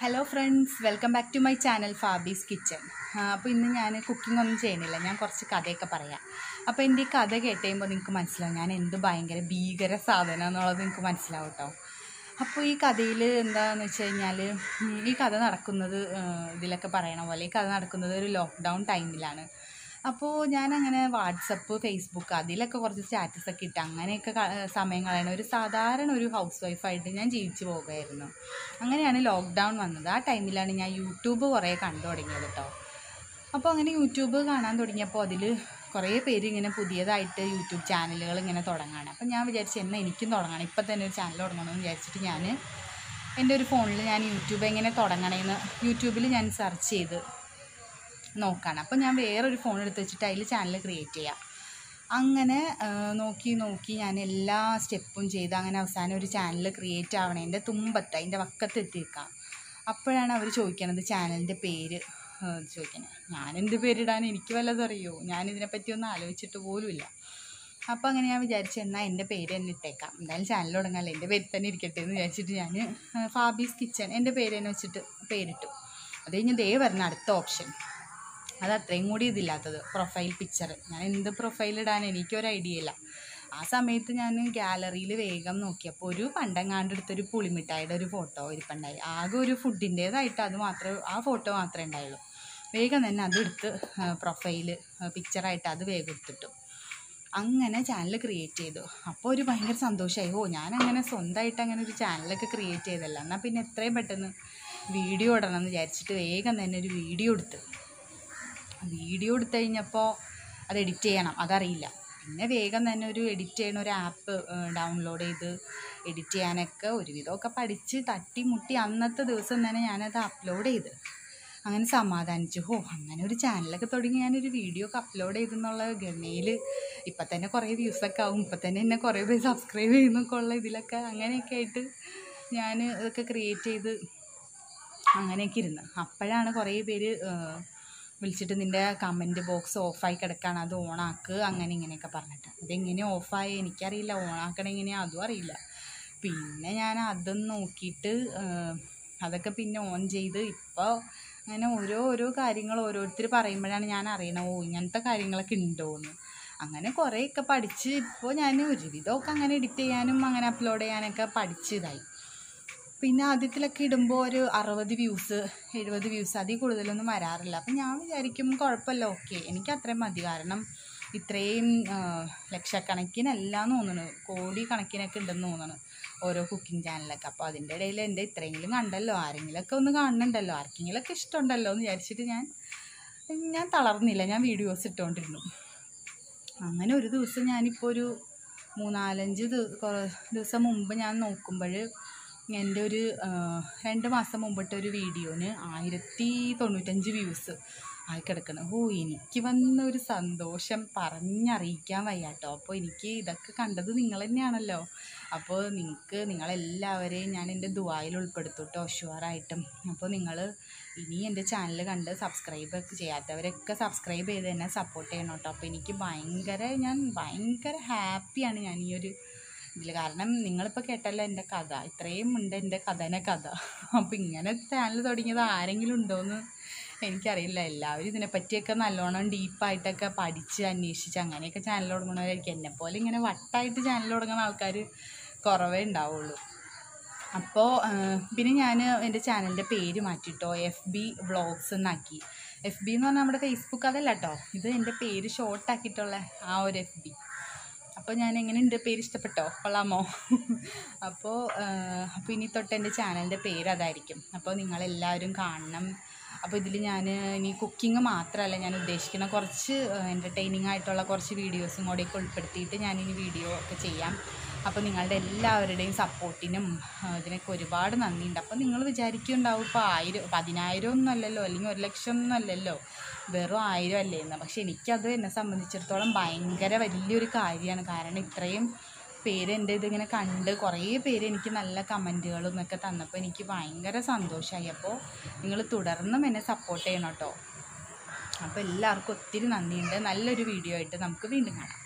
hello friends welcome back to my channel Fabi's kitchen അപ്പോൾ ഇന്ന് ഞാൻ കുക്കിംഗ് ഒന്നും ചെയ്യുന്നില്ല ഞാൻ കുറച്ച് കഥയൊക്കെ പറയാം അപ്പോൾ എൻ്റെ ഈ കഥ കേട്ട് കഴിയുമ്പോൾ നിങ്ങൾക്ക് മനസ്സിലാവും ഞാൻ എന്ത് ഭയങ്കര ഭീകര സാധനം എന്നുള്ളത് നിങ്ങൾക്ക് മനസ്സിലാവും കേട്ടോ അപ്പോൾ ഈ കഥയിൽ എന്താണെന്ന് വെച്ച് കഴിഞ്ഞാൽ ഉം, ഈ കഥ നടക്കുന്നത് ആ, ഇതിലൊക്കെ പറയണ പോലെ ഈ കഥ നടക്കുന്നത് ഒരു ലോക്ക്ഡൗൺ ടൈമിലാണ് അപ്പോൾ ഞാനങ്ങനെ വാട്സപ്പ് ഫേസ്ബുക്ക് അതിലൊക്കെ കുറച്ച് സ്റ്റാറ്റസ് ഒക്കെ ഇട്ട് അങ്ങനെയൊക്കെ ക- സമയം കളയണ ഒരു സാധാരണ ഒരു ഹൗസ് വൈഫായിട്ട് ഞാൻ ജീവിച്ചു പോകുമായിരുന്നു അങ്ങനെയാണ് ലോക്ക്ഡൗൺ വന്നത് ആ ടൈമിലാണ് ഞാൻ യൂട്യൂബ് കുറേ കണ്ടു തുടങ്ങിയത് കേട്ടോ അപ്പോൾ അങ്ങനെ യൂട്യൂബ് കാണാൻ തുടങ്ങിയപ്പോൾ അതിൽ കുറേ പേര് ഇങ്ങനെ പുതിയതായിട്ട് യൂട്യൂബ് ചാനലുകൾ ഇങ്ങനെ തുടങ്ങാണ് അപ്പം ഞാൻ വിചാരിച്ചു എന്നാൽ എനിക്കും തുടങ്ങണം ഇപ്പം തന്നെ ഒരു ചാനൽ തുടങ്ങണമെന്ന് വിചാരിച്ചിട്ട് ഞാൻ എൻ്റെ ഒരു ഫോണിൽ ഞാൻ യൂട്യൂബ് എങ്ങനെ തുടങ്ങണേന്ന് യൂട്യൂബിൽ ഞാൻ സെർച്ച് ചെയ്ത് നോക്കാണ് അപ്പോൾ ഞാൻ വേറൊരു ഫോൺ എടുത്ത് വെച്ചിട്ട് അതിൽ ചാനൽ ക്രിയേറ്റ് ചെയ്യാം അങ്ങനെ ആ, നോക്കി നോക്കി ഞാൻ എല്ലാ സ്റ്റെപ്പും ചെയ്ത് അങ്ങനെ അവസാനം ഒരു ചാനൽ ക്രിയേറ്റ് ആവണേൻ്റെ തുമ്പത്ത് അതിൻ്റെ വക്കത്ത് എത്തിയേക്കാം അപ്പോഴാണ് അവർ ചോദിക്കണത് ചാനലിൻ്റെ പേര് ആ, ചോദിക്കണത് ഞാൻ എന്ത് പേരിടാൻ എനിക്ക് വല്ലതും അറിയുമോ ഞാനിതിനെപ്പറ്റി ഒന്നും ആലോചിച്ചിട്ട് പോലുമില്ല അപ്പോൾ അങ്ങനെ ഞാൻ വിചാരിച്ചു എന്നാൽ എൻ്റെ പേര് തന്നെ ഇട്ടേക്കാം എന്തായാലും ചാനൽ തുടങ്ങാമല്ലോ എൻ്റെ പേര് തന്നെ ഇരിക്കട്ടെ എന്ന് വിചാരിച്ചിട്ട് ഞാൻ ഫാബീസ് കിച്ചൺ എൻ്റെ പേര് തന്നെ വെച്ചിട്ട് പേരിട്ടു അത് കഴിഞ്ഞ് ദേ വരുന്ന അടുത്ത ഓപ്ഷൻ അത് അത്രയും കൂടി ഇതില്ലാത്തത് പ്രൊഫൈൽ പിക്ചർ ഞാൻ എന്ത് പ്രൊഫൈൽ ഇടാൻ എനിക്കൊരു ഐഡിയ ഇല്ല ആ സമയത്ത് ഞാൻ ഗാലറിയിൽ വേഗം നോക്കിയപ്പോൾ ഒരു പണ്ടങ്ങാണ്ടെടുത്തൊരു പുളിമിഠായിയുടെ ഒരു ഫോട്ടോ ഇരിപ്പുണ്ടായി ആകെ ഒരു ഫുഡിൻ്റേതായിട്ട് അത് മാത്രമേ ആ ഫോട്ടോ മാത്രമേ ഉണ്ടായുള്ളൂ വേഗം തന്നെ അതെടുത്ത് പ്രൊഫൈൽ പിക്ചറായിട്ട് അത് വേഗം എടുത്തിട്ടു അങ്ങനെ ചാനൽ ക്രിയേറ്റ് ചെയ്തു അപ്പോൾ ഒരു ഭയങ്കര സന്തോഷമായി ഓ ഞാൻ അങ്ങനെ സ്വന്തമായിട്ട് അങ്ങനെ ഒരു ചാനലൊക്കെ ക്രിയേറ്റ് ചെയ്തല്ല എന്നാൽ പിന്നെ എത്രയും പെട്ടെന്ന് വീഡിയോ ഇടണം എന്ന് വിചാരിച്ചിട്ട് വേഗം തന്നെ ഒരു വീഡിയോ എടുത്ത് വീഡിയോ എടുത്തു കഴിഞ്ഞപ്പോൾ അത് എഡിറ്റ് ചെയ്യണം അതറിയില്ല പിന്നെ വേഗം തന്നെ ഒരു എഡിറ്റ് ചെയ്യണ ഒരു ആപ്പ് ഡൗൺലോഡ് ചെയ്ത് എഡിറ്റ് ചെയ്യാനൊക്കെ ഒരുവിധമൊക്കെ പഠിച്ച് തട്ടി മുട്ടി അന്നത്തെ ദിവസം തന്നെ ഞാനത് അപ്ലോഡ് ചെയ്ത് അങ്ങനെ സമാധാനിച്ചു ഹോ അങ്ങനെ ഒരു ചാനലൊക്കെ തുടങ്ങി ഞാനൊരു വീഡിയോ ഒക്കെ അപ്ലോഡ് ചെയ്തെന്നുള്ള ഗമയിൽ ഇപ്പം തന്നെ കുറേ വ്യൂസൊക്കെ ആവും ഇപ്പം തന്നെ എന്നെ കുറേ പേര് സബ്സ്ക്രൈബ് ചെയ്യുന്നൊക്കെ ഉള്ള ഇതിലൊക്കെ അങ്ങനെയൊക്കെ ആയിട്ട് ഞാൻ ഇതൊക്കെ ക്രിയേറ്റ് ചെയ്ത് അങ്ങനെയൊക്കെ ഇരുന്ന് അപ്പോഴാണ് കുറേ പേര് ആ, വിളിച്ചിട്ട് നിൻ്റെ കമൻറ്റ് ബോക്സ് ഓഫായി കിടക്കാണ് അത് ഓണാക്ക് അങ്ങനെ ഇങ്ങനെയൊക്കെ പറഞ്ഞിട്ട് അതെങ്ങനെ ഓഫായി എനിക്കറിയില്ല ഓണാക്കണ എങ്ങനെയാ അതും അറിയില്ല പിന്നെ ഞാൻ അതും നോക്കിയിട്ട് ആ, അതൊക്കെ പിന്നെ ഓൺ ചെയ്ത് ഇപ്പോൾ അങ്ങനെ ഓരോ ഓരോ കാര്യങ്ങൾ ഓരോരുത്തർ പറയുമ്പോഴാണ് ഞാൻ അറിയണത് ഓ ഇങ്ങനത്തെ കാര്യങ്ങളൊക്കെ ഉണ്ടോയെന്ന് അങ്ങനെ കുറേയൊക്കെ പഠിച്ച് ഇപ്പോൾ ഞാൻ ഒരുവിധമൊക്കെ അങ്ങനെ എഡിറ്റ് ചെയ്യാനും അങ്ങനെ അപ്ലോഡ് ചെയ്യാനൊക്കെ പഠിച്ചതായി പിന്നെ ആദ്യത്തിലൊക്കെ ഇടുമ്പോൾ ഒരു അറുപത് വ്യൂസ് എഴുപത് വ്യൂസ് അതിൽ കൂടുതലൊന്നും വരാറില്ല അപ്പം ഞാൻ വിചാരിക്കും കുഴപ്പമില്ല ഓക്കെ എനിക്ക് അത്രയും മതി കാരണം ഇത്രയും ആ, ലക്ഷക്കണക്കിനല്ല തോന്നുന്നു കോടി കണക്കിനൊക്കെ ഉണ്ടെന്ന് തോന്നുന്നു ഓരോ കുക്കിംഗ് ചാനലൊക്കെ അപ്പോൾ അതിൻ്റെ ഇടയിൽ എൻ്റെ ഇത്രയെങ്കിലും കണ്ടല്ലോ ആരെങ്കിലുമൊക്കെ ഒന്ന് കാണുന്നുണ്ടല്ലോ ആർക്കെങ്കിലുമൊക്കെ ഇഷ്ടമുണ്ടല്ലോ എന്ന് വിചാരിച്ചിട്ട് ഞാൻ ഞാൻ തളർന്നില്ല ഞാൻ വീഡിയോസ് ഇട്ടുകൊണ്ടിരുന്നു അങ്ങനെ ഒരു ദിവസം ഞാനിപ്പോൾ ഒരു മൂന്നാലഞ്ച് ദിവ- കുറ- ദിവസം മുമ്പ് ഞാൻ നോക്കുമ്പോൾ എൻ്റെ ഒരു ആ, രണ്ട് മാസം മുമ്പിട്ട ഒരു വീഡിയോന് ആയിരത്തി തൊണ്ണൂറ്റഞ്ച് വ്യൂസ് ആയി കിടക്കണം ഓ എനിക്ക് വന്ന ഒരു സന്തോഷം പറഞ്ഞറിയിക്കാൻ വയ്യ കേട്ടോ അപ്പോൾ എനിക്ക് ഇതൊക്കെ കണ്ടത് നിങ്ങൾ തന്നെയാണല്ലോ അപ്പോൾ നിങ്ങൾക്ക് നിങ്ങളെല്ലാവരെയും ഞാൻ എൻ്റെ ദുബായിൽ ഉൾപ്പെടുത്തും കേട്ടോ ഷുവറായിട്ടും അപ്പോൾ നിങ്ങൾ ഇനി എൻ്റെ ചാനൽ കണ്ട് സബ്സ്ക്രൈബ് ഒക്കെ ചെയ്യാത്തവരൊക്കെ സബ്സ്ക്രൈബ് ചെയ്ത് എന്നെ സപ്പോർട്ട് ചെയ്യണം കേട്ടോ അപ്പോൾ എനിക്ക് ഭയങ്കര ഞാൻ ഭയങ്കര ഹാപ്പിയാണ് ഞാൻ ഈ ഒരു ഇതിൽ കാരണം നിങ്ങളിപ്പോൾ കേട്ടല്ലോ എൻ്റെ കഥ ഇത്രയും ഉണ്ട് എൻ്റെ കഥനെ കഥ അപ്പോൾ ഇങ്ങനെ ചാനൽ തുടങ്ങിയത് ആരെങ്കിലും ഉണ്ടോയെന്ന് എനിക്കറിയില്ല എല്ലാവരും ഇതിനെപ്പറ്റിയൊക്കെ നല്ലോണം ഡീപ്പായിട്ടൊക്കെ പഠിച്ച് അന്വേഷിച്ച് അങ്ങനെയൊക്കെ ചാനൽ തുടങ്ങണവരായിരിക്കും എന്നെപ്പോലെ ഇങ്ങനെ വട്ടായിട്ട് ചാനൽ തുടങ്ങുന്ന ആൾക്കാർ കുറവേ ഉണ്ടാവുള്ളൂ അപ്പോൾ പിന്നെ ഞാൻ എൻ്റെ ചാനലിൻ്റെ പേര് മാറ്റിട്ടോ എഫ് ബി വ്ളോഗ്സ് എന്നാക്കി എഫ് ബി എന്ന് പറഞ്ഞാൽ നമ്മുടെ ഫേസ്ബുക്ക് അതല്ല കേട്ടോ ഇത് എൻ്റെ പേര് ഷോർട്ടാക്കിയിട്ടുള്ള ആ ഒരു എഫ് ബി അപ്പോൾ ഞാൻ എങ്ങനെയുണ്ട് പേര് ഇഷ്ടപ്പെട്ടോ കൊള്ളാമോ അപ്പോൾ അപ്പോൾ ഇനി തൊട്ട് എൻ്റെ ചാനലിൻ്റെ പേര് അതായിരിക്കും അപ്പോൾ നിങ്ങളെല്ലാവരും കാണണം അപ്പോൾ ഇതിൽ ഞാൻ ഇനി കുക്കിംഗ് മാത്രമല്ല ഞാൻ ഉദ്ദേശിക്കുന്ന കുറച്ച് എൻ്റർടൈനിങ് ആയിട്ടുള്ള കുറച്ച് വീഡിയോസും കൂടെയൊക്കെ ഉൾപ്പെടുത്തിയിട്ട് ഞാനിനി വീഡിയോ ഒക്കെ ചെയ്യാം അപ്പോൾ നിങ്ങളുടെ എല്ലാവരുടെയും സപ്പോർട്ടിനും ഇതിനൊക്കെ ഒരുപാട് നന്ദിയുണ്ട് അപ്പോൾ നിങ്ങൾ വിചാരിക്കുന്നുണ്ടാവും ഇപ്പോൾ ആയിരം പതിനായിരം ഒന്നും അല്ലല്ലോ അല്ലെങ്കിൽ ഒരു ലക്ഷം ഒന്നും അല്ലല്ലോ വെറും ആയിരം അല്ലേ എന്ന് പക്ഷെ എനിക്കത് എന്നെ സംബന്ധിച്ചിടത്തോളം ഭയങ്കര വലിയൊരു കാര്യമാണ് കാരണം ഇത്രയും പേര് എൻ്റെ ഇതിങ്ങനെ കണ്ട് കുറേ പേര് എനിക്ക് നല്ല കമൻറ്റുകളും ഒക്കെ തന്നപ്പോൾ എനിക്ക് ഭയങ്കര സന്തോഷമായി അപ്പോൾ നിങ്ങൾ തുടർന്നും എന്നെ സപ്പോർട്ട് ചെയ്യണം കേട്ടോ അപ്പോൾ എല്ലാവർക്കും ഒത്തിരി നന്ദിയുണ്ട് നല്ലൊരു വീഡിയോ ആയിട്ട് നമുക്ക് വീണ്ടും കാണാം